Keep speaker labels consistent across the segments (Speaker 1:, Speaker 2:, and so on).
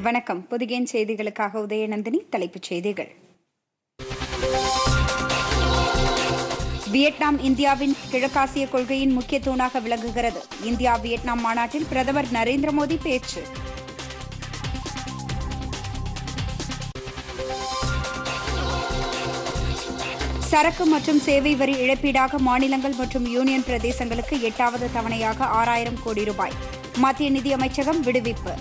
Speaker 1: வணக்கம் புதியன் செய்திகளுக்காக உதயநந்தினி தலைப்புச் செய்திகள் வியட்நாம் இந்தியாவின் கிழக்காசிய கொள்கையின் முக்கிய தூணாக விளங்குகிறது இந்தியா வியட்நாம் மாநாட்டில் பிரதமர் நரேந்திர மோடி பேச்சு சரக்கு மற்றும் சேவை வரி இழப்பீடாக மாநிலங்கள் மற்றும் யூனியன் பிரதேசங்களுக்கு எட்டாவது தவணையாக ஆறாயிரம் கோடி ரூபாய் மத்திய நிதியமைச்சகம் விடுவிப்பு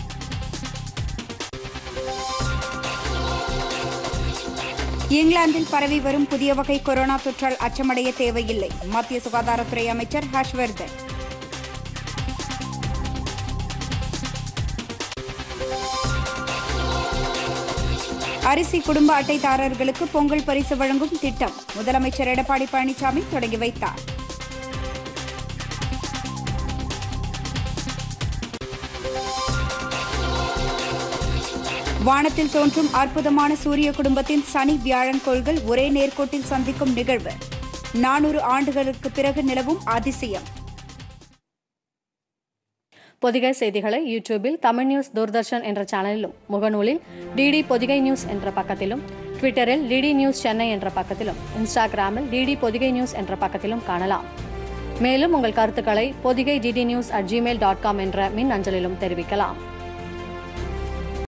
Speaker 1: இங்கிலாந்தில் பரவி வரும் புதிய வகை கொரோனா தொற்றால் அச்சமடைய தேவையில்லை மத்திய சுகாதாரத்துறை அமைச்சர் ஹர்ஷ்வர்தன் அரிசி குடும்ப அட்டைதாரர்களுக்கு பொங்கல் பரிசு வழங்கும் திட்டம் முதலமைச்சர் எடப்பாடி பழனிசாமி தொடங்கி வைத்தார் வானத்தில் தோன்றும் அற்புதமான சூரிய குடும்பத்தின் சனி வியாழன் கோள்கள் ஒரே நேர்கோட்டில் சந்திக்கும் நிகழ்வு நானூறு ஆண்டுகளுக்கு பிறகு நிலவும் அதிசயம்
Speaker 2: பொதிகை செய்திகளை யூடியூபில் தமிழ் நியூஸ் தூர்தர்ஷன் என்ற சேனலிலும் முகநூலில் டிடி பொதிகை நியூஸ் என்ற பக்கத்திலும் ட்விட்டரில் டிடி நியூஸ் சென்னை என்ற பக்கத்திலும் இன்ஸ்டாகிராமில் டிடி பொதிகை நியூஸ் என்ற பக்கத்திலும் காணலாம் மேலும் உங்கள் கருத்துக்களை Podhigai DD news at Gmail dot com என்ற மின் அஞ்சலிலும் தெரிவிக்கலாம்